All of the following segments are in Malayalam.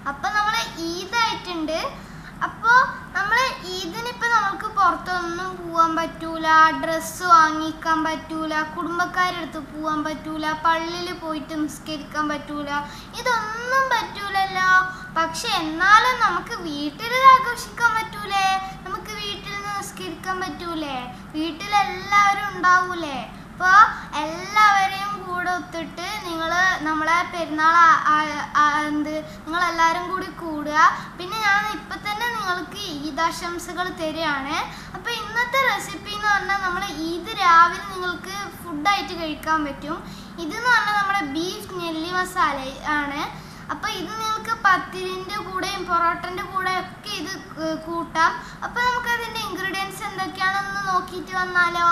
അപ്പൊ നമ്മള് ഈദായിട്ടുണ്ട് അപ്പോ നമ്മള് ഈദിനിപ്പോ നമുക്ക് പുറത്തൊന്നും പോവാൻ പറ്റൂല ഡ്രസ്സ് വാങ്ങിക്കാൻ പറ്റൂല കുടുംബക്കാരുടെ അടുത്ത് പോവാൻ പറ്റൂല പള്ളിയിൽ പോയിട്ട് നിസ്കരിക്കാൻ പറ്റൂല ഇതൊന്നും പറ്റൂലല്ലോ പക്ഷെ എന്നാലും നമുക്ക് വീട്ടിൽ ആഘോഷിക്കാൻ പറ്റൂലേ നമുക്ക് വീട്ടിൽ നിന്ന് നിസ്കരിക്കാൻ പറ്റൂലേ വീട്ടിലെല്ലാവരും ഉണ്ടാവൂലേ അപ്പോൾ എല്ലാവരെയും കൂടെ ഒത്തിട്ട് നിങ്ങൾ നമ്മളെ പെരുന്നാൾ ആ- ആ- ആ- എന്ത് നിങ്ങളെല്ലാവരും കൂടി കൂടുക പിന്നെ ഞാൻ ഇപ്പം തന്നെ നിങ്ങൾക്ക് ഈദാശംസകൾ തരികയാണ് അപ്പോൾ ഇന്നത്തെ റെസിപ്പി എന്ന് പറഞ്ഞാൽ നമ്മൾ ഈദ് രാവിലെ നിങ്ങൾക്ക് ഫുഡായിട്ട് കഴിക്കാൻ പറ്റും ഇതെന്ന് പറഞ്ഞാൽ നമ്മുടെ ബീഫ് നെല്ലി മസാല ആണ് അപ്പോൾ ഇത് നിങ്ങൾക്ക് പത്തിരിൻ്റെ കൂടെയും പൊറോട്ടൻ്റെ കൂടെ ഒക്കെ ഇത് ഏർ കൂട്ടാം അപ്പോൾ നമുക്ക് അതിൻ്റെ ഇൻഗ്രീഡിയൻസ് എന്തൊക്കെയാണെന്ന് നോക്കിയിട്ട് വന്നാലോ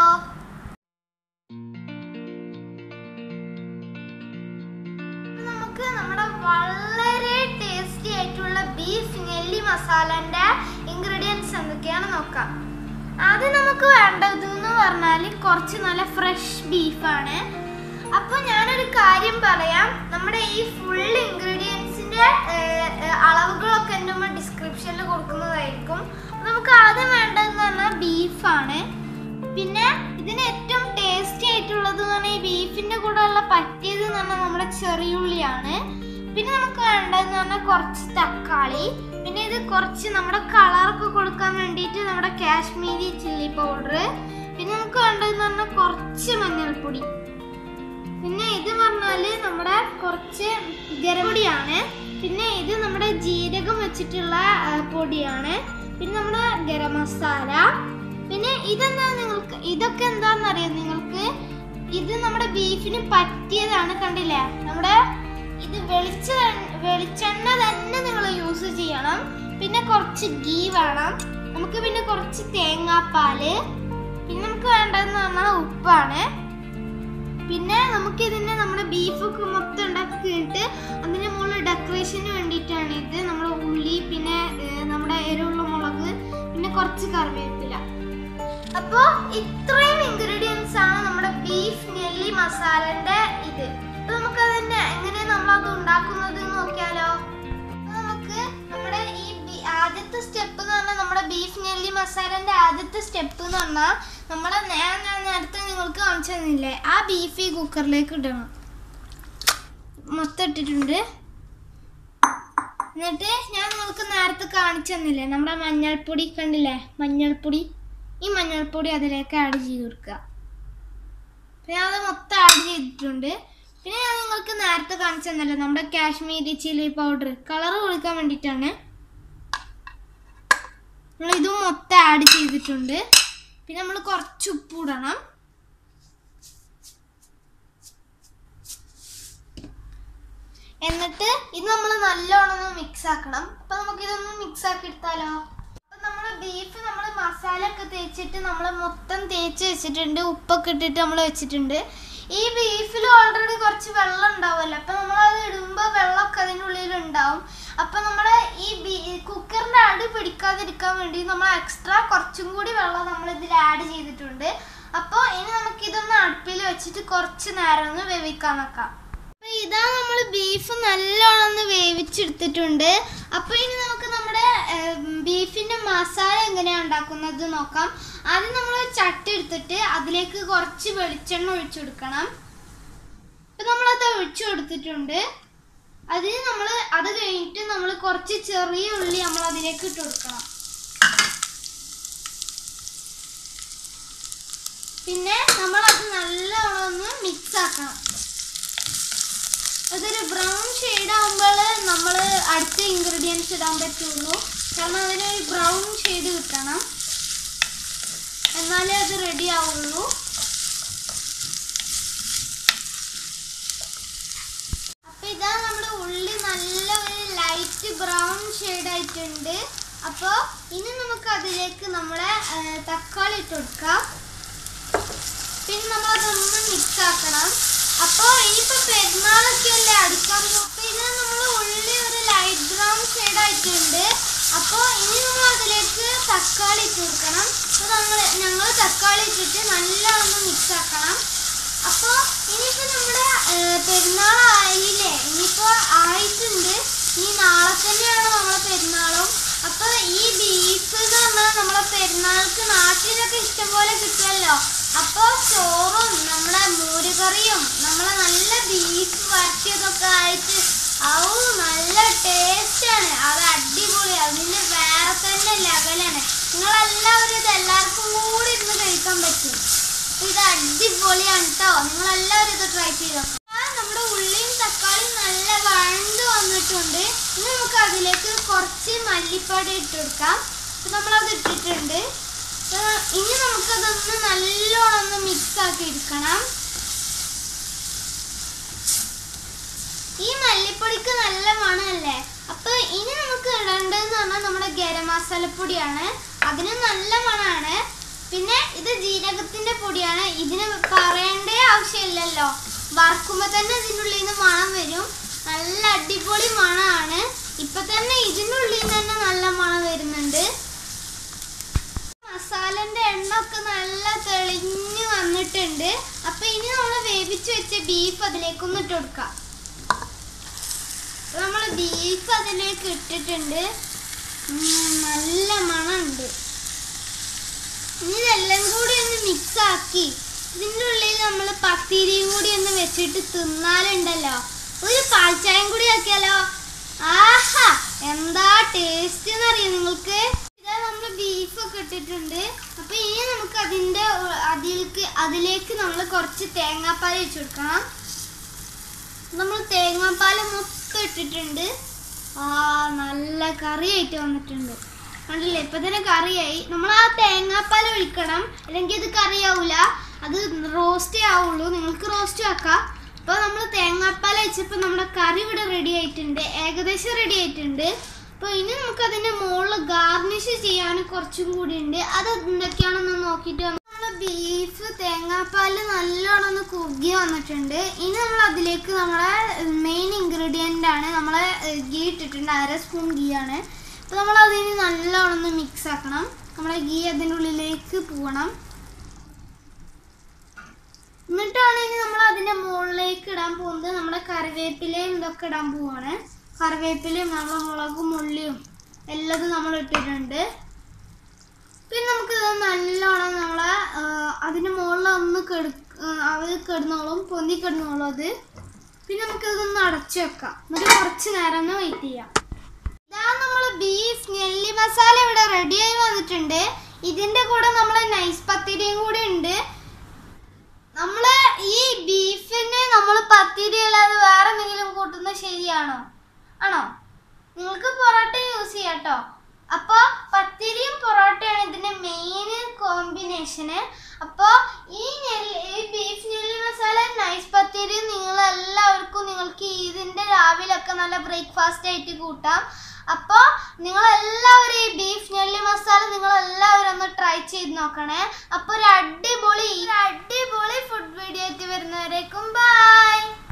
നമുക്ക് നമ്മുടെ വളരെ ടേസ്റ്റി ആയിട്ടുള്ള ബീഫ് നെല്ലി മസാലന്റെ ഇൻഗ്രീഡിയൻസ് എന്തൊക്കെയാണ് നോക്കാം ആദ്യം നമുക്ക് വേണ്ടത് എന്ന് പറഞ്ഞാൽ കുറച്ച് നല്ല ഫ്രഷ് ബീഫാണ് അപ്പോൾ ഞാനൊരു കാര്യം പറയാം നമ്മുടെ ഈ ഫുൾ ഇൻഗ്രീഡിയൻസിന്റെ അളവുകളൊക്കെ എൻ്റെ ഉമ്മ ഡിസ്ക്രിപ്ഷനിൽ കൊടുക്കുന്നതായിരിക്കും അപ്പൊ നമുക്ക് ആദ്യം വേണ്ടതെന്ന് പറഞ്ഞാൽ ബീഫാണ് പിന്നെ ഇതിന് ഏറ്റവും ടേസ്റ്റി ആയിട്ടുള്ളത് എന്ന് പറഞ്ഞാൽ ഈ ബീഫിന്റെ കൂടെ ഉള്ള പറ്റിയത് എന്ന് പറഞ്ഞാൽ നമ്മുടെ ചെറിയുള്ളിയാണ് പിന്നെ നമുക്ക് വേണ്ടതെന്ന് പറഞ്ഞാൽ കുറച്ച് തക്കാളി പിന്നെ ഇത് കുറച്ച് നമ്മുടെ കളറൊക്കെ കൊടുക്കാൻ വേണ്ടിയിട്ട് നമ്മുടെ കാശ്മീരി ചില്ലി പൗഡർ പിന്നെ നമുക്ക് വേണ്ടതെന്ന് പറഞ്ഞാൽ കുറച്ച് മഞ്ഞൾപ്പൊടി പിന്നെ ഇത് പറഞ്ഞാല് നമ്മുടെ കുറച്ച് ഗരം പൊടിയാണ് പിന്നെ ഇത് നമ്മുടെ ജീരകം വെച്ചിട്ടുള്ള ആ, പൊടിയാണ് പിന്നെ നമ്മുടെ ഗരം മസാല പിന്നെ ഇതെന്താ നിങ്ങൾക്ക് ഇതൊക്കെ എന്താണെന്നറിയാം നിങ്ങൾക്ക് ഇത് നമ്മുടെ ബീഫിന് പറ്റിയതാണ് കണ്ടില്ലേ നമ്മുടെ ഇത് വെളിച്ച വെളിച്ചെണ്ണ തന്നെ നിങ്ങൾ യൂസ് ചെയ്യണം പിന്നെ കുറച്ച് ഗീ വേണം നമുക്ക് പിന്നെ കുറച്ച് തേങ്ങാപ്പാല് പിന്നെ നമുക്ക് വേണ്ടതെന്ന് പറഞ്ഞാൽ ഉപ്പാണ് പിന്നെ നമുക്ക് ഇതിനെ നമ്മുടെ ബീഫൊക്കെ മൊത്തം ഉണ്ടാക്കി കഴിഞ്ഞിട്ട് അതിന് മുകളിൽ ഡെക്കറേഷന് വേണ്ടിയിട്ടാണ് ഇത് നമ്മുടെ ഉള്ളി പിന്നെ ഏർ, നമ്മുടെ എരിവുള്ള മുളക് പിന്നെ കുറച്ച് കറിവേപ്പില അപ്പോൾ ഇത്രയും ഇൻഗ്രീഡിയൻസ് ആണ് നമ്മുടെ ബീഫ് നെല്ലി മസാലന്റെ ഇത് അപ്പൊ നമുക്ക് അതിന്റെ എങ്ങനെ നമ്മൾ അത് ഉണ്ടാക്കുന്നത് എന്ന് നോക്കിയാലോ അപ്പൊ നമുക്ക് നമ്മുടെ ഈ ബി- ആദ്യത്തെ സ്റ്റെപ്പ് എന്ന് പറഞ്ഞാൽ നമ്മുടെ ബീഫ് നെല്ലി മസാലന്റെ ആദ്യത്തെ സ്റ്റെപ്പ് എന്ന് പറഞ്ഞാൽ നമ്മുടെ ഞാൻ ഞാൻ നേരത്തെ നിങ്ങൾക്ക് കാണിച്ചു തന്നില്ലേ ആ ബീഫ് ഈ കുക്കറിലേക്ക് ഇടണം മൊത്തം ഇട്ടിട്ടുണ്ട് എന്നിട്ട് ഞാൻ നിങ്ങൾക്ക് നേരത്തെ കാണിച്ചു തന്നില്ലേ നമ്മുടെ മഞ്ഞൾപ്പൊടി കണ്ടില്ലേ മഞ്ഞൾപ്പൊടി ഈ മഞ്ഞൾപ്പൊടി അതിലേക്ക് ആഡ് ചെയ്ത് കൊടുക്കുക പിന്നെ ഞാൻ അത് മൊത്തം ആഡ് ചെയ്തിട്ടുണ്ട് പിന്നെ ഞാൻ നിങ്ങൾക്ക് നേരത്തെ കാണിച്ചു തന്നല്ലോ നമ്മുടെ കാശ്മീരി ചില്ലി പൗഡർ കളർ കൊടുക്കാൻ വേണ്ടിയിട്ടാണ് നമ്മൾ ഇതും മൊത്തം ആഡ് ചെയ്തിട്ടുണ്ട് പിന്നെ നമ്മൾ കുറച്ച് ഉപ്പ് ഇടണം എന്നിട്ട് ഇത് നമ്മൾ നല്ലോണം ഒന്ന് മിക്സ് ആക്കണം അപ്പൊ നമുക്ക് ഇതൊന്ന് മിക്സ് ആക്കി എടുത്താലോ അപ്പൊ നമ്മള് ബീഫ് നമ്മൾ മസാല ഒക്കെ തേച്ചിട്ട് നമ്മൾ മൊത്തം തേച്ച് വെച്ചിട്ടുണ്ട് ഉപ്പൊക്കെ ഇട്ടിട്ട് നമ്മൾ വെച്ചിട്ടുണ്ട് ഈ ബീഫിൽ ഓൾറെഡി കുറച്ച് വെള്ളം ഉണ്ടാവുമല്ലോ അപ്പൊ നമ്മൾ അത് ഇടുമ്പോൾ വെള്ളമൊക്കെ അതിൻ്റെ ഉള്ളിൽ ഉണ്ടാവും അപ്പൊ നമ്മുടെ ഈ ബീ കുക്കറിന്റെ അടി പിടിക്കാതിരിക്കാൻ വേണ്ടി നമ്മൾ എക്സ്ട്രാ കുറച്ചും കൂടി വെള്ളം നമ്മൾ ഇതിൽ ആഡ് ചെയ്തിട്ടുണ്ട് അപ്പോൾ ഇനി നമുക്ക് ഇതൊന്ന് അടുപ്പിൽ വെച്ചിട്ട് കുറച്ച് നേരം ഒന്ന് വേവിക്കാൻ വെക്കാം അപ്പൊ ഇതാ നമ്മൾ ബീഫ് നല്ലോണം ഒന്ന് വേവിച്ചെടുത്തിട്ടുണ്ട് അപ്പൊ ഇനി നമുക്ക് നമ്മുടെ ബീഫിന്റെ മസാല എങ്ങനെയാ ഉണ്ടാക്കുന്നത് നോക്കാം ആദ്യം നമ്മൾ ചട്ടി എടുത്തിട്ട് അതിലേക്ക് കുറച്ച് വെളിച്ചെണ്ണ ഒഴിച്ചു കൊടുക്കണം അപ്പൊ നമ്മളത് ഒഴിച്ചു കൊടുത്തിട്ടുണ്ട് അതിന് നമ്മൾ അത് കഴിഞ്ഞിട്ട് നമ്മൾ കുറച്ച് ചെറിയ ഉള്ളി നമ്മൾ അതിലേക്ക് ഇട്ട് കൊടുക്കണം പിന്നെ നമ്മൾ അത് നല്ലോണം ഒന്ന് മിക്സ് ആക്കണം അതൊരു ബ്രൗൺ ഷെയ്ഡ് ആകുമ്പോൾ നമ്മൾ അടുത്ത ഇൻഗ്രീഡിയൻസ് ഇടാൻ പറ്റുള്ളൂ കാരണം അതിനൊരു ബ്രൗൺ ഷെയ്ഡ് കിട്ടണം എന്നാലേ അത് റെഡി ആവുള്ളൂ അപ്പൊ ഇതാ നമ്മുടെ ഉള്ളി നല്ല ഒരു ലൈറ്റ് ബ്രൗൺ ഷെയ്ഡ് ആയിട്ടുണ്ട് അപ്പോൾ ഇനി നമുക്ക് അതിലേക്ക് നമ്മളെ ആ, തക്കാളി ഇട്ട് കൊടുക്കാം പിന്നെ നമ്മൾ അതൊന്ന് മിക്സ് ആക്കണം അപ്പോൾ ഇനിയിപ്പോൾ പെരുന്നാളൊക്കെ അല്ലേ അടുക്കാൻ അപ്പോൾ ഇത് നമ്മൾ ഉള്ളി ഒരു ലൈറ്റ് ബ്രൗൺ ഷെയ്ഡ് ആയിട്ടുണ്ട് അപ്പോൾ ഇനി നമ്മൾ അതിലേക്ക് തക്കാളി ഇട്ട് കൊടുക്കണം അപ്പോൾ നമ്മൾ ഞങ്ങൾ തക്കാളി ഇട്ടിട്ട് നല്ലോണം മിക്സ് ആക്കണം അപ്പോൾ ഇനിയിപ്പോൾ നമ്മുടെ ഏർ, പെരുന്നാളായില്ലേ ഇനിയിപ്പോൾ ആയിട്ടുണ്ട് ഇനി നാളെ തന്നെയാണ് നമ്മളെ പെരുന്നാളും അപ്പൊ ഈ ബീഫ് എന്ന് പറഞ്ഞാൽ നമ്മളെ പെരുന്നാൾക്ക് നാട്ടിലൊക്കെ ഇഷ്ടംപോലെ കിട്ടുമല്ലോ അപ്പൊ ചോറും നമ്മളെ മോരുകറിയും നമ്മളെ നല്ല ബീഫ് വരട്ടിയതൊക്കെ ആയിട്ട് ഔ നല്ല ടേസ്റ്റ് ആണ് അത് അടിപൊളിയാണ് അതിന് വേറെ തന്നെ ലെവലാണ് നിങ്ങളെല്ലാവരും ഇത് എല്ലാവർക്കും കൂടി ഇരുന്ന് കഴിക്കാൻ പറ്റും അപ്പൊ ഇത് അടിപൊളിയാണ് കേട്ടോ നിങ്ങളെല്ലാവരും ഇത് ട്രൈ ചെയ്ത് നോക്കാം ആ, നമ്മുടെ ഉള്ളിയും തക്കാളിയും നല്ല വഴണ്ട് വന്നിട്ടുണ്ട് ഇനി നമുക്ക് അതിലേക്ക് കുറച്ച് മല്ലിപ്പൊടി ഇട്ട് കൊടുക്കാം അപ്പൊ നമ്മളത് ഇട്ടിട്ടുണ്ട് അപ്പൊ ഇനി നമുക്കതൊന്ന് നല്ലോണം ഒന്ന് മിക്സ് ആക്കി എടുക്കണം ഈ മല്ലിപ്പൊടിക്ക് നല്ല മണമല്ലേ അപ്പൊ ഇനി നമുക്ക് ഇടേണ്ടതെന്ന് പറഞ്ഞാൽ നമ്മുടെ ഗരം മസാലപ്പൊടിയാണ് അതിന് നല്ല മണമാണ് പിന്നെ ഇത് ജീരകത്തിന്റെ പൊടിയാണ് ഇതിന് പറയേണ്ടേ ആവശ്യമില്ലല്ലോ വറുക്കുമ്പോൾ തന്നെ ഇതിൻ്റെ ഉള്ളിൽ നിന്ന് മണം വരും നല്ല അടിപൊളി മണമാണ് ഇപ്പൊ തന്നെ ഇതിൻ്റെ ഉള്ളിൽ നിന്ന് തന്നെ നല്ല മണം വരുന്നുണ്ട് മസാലന്റെ എണ്ണ ഒക്കെ നല്ല തെളിഞ്ഞു വന്നിട്ടുണ്ട് അപ്പൊ ഇനി നമ്മൾ വേവിച്ച് വെച്ച ബീഫ് അതിലേക്കൊന്ന് ഇട്ട് കൊടുക്കാം നമ്മൾ ബീഫ് അതിലേക്ക് ഇട്ടിട്ടുണ്ട് ഉം, നല്ല മണമുണ്ട് ഇനി ഇതെല്ലാം കൂടി ഒന്ന് മിക്സ് ആക്കി ഇതിൻ്റെ ഉള്ളിൽ നമ്മൾ പത്തിരിയും കൂടി ഒന്ന് വെച്ചിട്ട് തിന്നാലുണ്ടല്ലോ ഒരു പാൽച്ചായം കൂടി ആക്കിയാലോ ആഹാ എന്താ ടേസ്റ്റ് എന്നറിയാം നിങ്ങൾക്ക് ഇതാ നമ്മൾ ബീഫൊക്കെ ഇട്ടിട്ടുണ്ട് അപ്പൊ ഇനി നമുക്ക് അതിൻ്റെ ഉ- അതിലേക്ക് അതിലേക്ക് നമ്മൾ കുറച്ച് തേങ്ങാപ്പാൽ വെച്ച് കൊടുക്കണം നമ്മൾ തേങ്ങാപ്പാൽ മൊത്തം ഇട്ടിട്ടുണ്ട് ആ നല്ല കറിയായിട്ട് വന്നിട്ടുണ്ട് കണ്ടില്ലേ ഇപ്പൊ തന്നെ കറിയായി നമ്മൾ ആ തേങ്ങാപ്പാൽ ഒഴിക്കണം അല്ലെങ്കിൽ ഇത് കറിയാവൂല അത് റോസ്റ്റേ ആവുള്ളൂ നിങ്ങൾക്ക് റോസ്റ്റ് ആക്കാം അപ്പോൾ നമ്മൾ തേങ്ങാപ്പാൽ വെച്ചപ്പോൾ നമ്മുടെ കറി ഇവിടെ റെഡി ആയിട്ടുണ്ട് ഏകദേശം റെഡി ആയിട്ടുണ്ട് അപ്പോൾ ഇനി നമുക്ക് അതിൻ്റെ മുകളിൽ ഗാർണിഷ് ചെയ്യാൻ കുറച്ചും കൂടി ഉണ്ട് അത് എന്തൊക്കെയാണെന്ന് നോക്കിയിട്ട് നമ്മൾ ബീഫ് തേങ്ങാപ്പാല് നല്ലോണം ഒന്ന് കുറുകി വന്നിട്ടുണ്ട് ഇനി നമ്മൾ അതിലേക്ക് നമ്മളെ മെയിൻ ഇൻഗ്രീഡിയൻ്റ് ആണ് നമ്മളെ ഗീ ഇട്ടിട്ടുണ്ട് അര സ്പൂൺ ഗീ ആണ് അപ്പോൾ നമ്മൾ അതിന് നല്ലോണം ഒന്ന് മിക്സ് ആക്കണം നമ്മളെ ഗീ അതിൻ്റെ ഉള്ളിലേക്ക് പോകണം എന്നിട്ടാണ് ഇനി നമ്മൾ അതിൻ്റെ മുകളിലേക്ക് ഇടാൻ പോകുന്നത് നമ്മുടെ കറിവേപ്പിലയും ഇതൊക്കെ ഇടാൻ പോവാണ് കറിവേപ്പിലയും നമ്മുടെ മുളകും ഉള്ളിയും എല്ലാതും നമ്മൾ ഇട്ടിട്ടുണ്ട് പിന്നെ നമുക്കിത് നല്ലോണം നമ്മളെ ആ, അതിൻ്റെ മുകളിൽ ഒന്ന് കെടു അവർ കിടന്നോളും പൊന്തി കിടന്നോളും അത് പിന്നെ നമുക്കിതൊന്ന് അടച്ചു വെക്കാം എന്നിട്ട് കുറച്ച് നേരം ഒന്ന് വെയിറ്റ് ചെയ്യാം ഇതാ നമ്മൾ ബീഫ് നെല്ലി മസാല ഇവിടെ റെഡിയായി വന്നിട്ടുണ്ട് ഇതിൻ്റെ കൂടെ നമ്മൾ നൈസ് പത്തിരിയും കൂടി ഉണ്ട് നമ്മള് ഈ ബീഫിന് നമ്മൾ പത്തിരി അല്ലാതെ വേറെ എന്തെങ്കിലും കൂട്ടുന്നത് ശരിയാണോ ആണോ നിങ്ങൾക്ക് പൊറോട്ട യൂസ് ചെയ്യാം കേട്ടോ അപ്പോൾ പത്തിരിയും പൊറോട്ടയാണ് ഇതിന്റെ മെയിൻ കോമ്പിനേഷന് അപ്പോൾ ഈ നെല്ല് ഈ ബീഫ് നെല്ലി മസാല നൈസ് പത്തിരി നിങ്ങൾ എല്ലാവർക്കും നിങ്ങൾക്ക് ഇതിന്റെ രാവിലൊക്കെ നല്ല ബ്രേക്ക്ഫാസ്റ്റ് ആയിട്ട് കൂട്ടാം അപ്പോൾ നിങ്ങൾ എല്ലാവരും ഈ ബീഫ് നെല്ലി മസാല നിങ്ങൾ എല്ലാവരും ഒന്ന് ട്രൈ ചെയ്ത് നോക്കണേ അപ്പോൾ ഒരു അടിപൊളി ഒരു അടിപൊളി ഫുഡ് വീഡിയോ ആയിട്ട് വരുന്നവരേക്കും ബൈ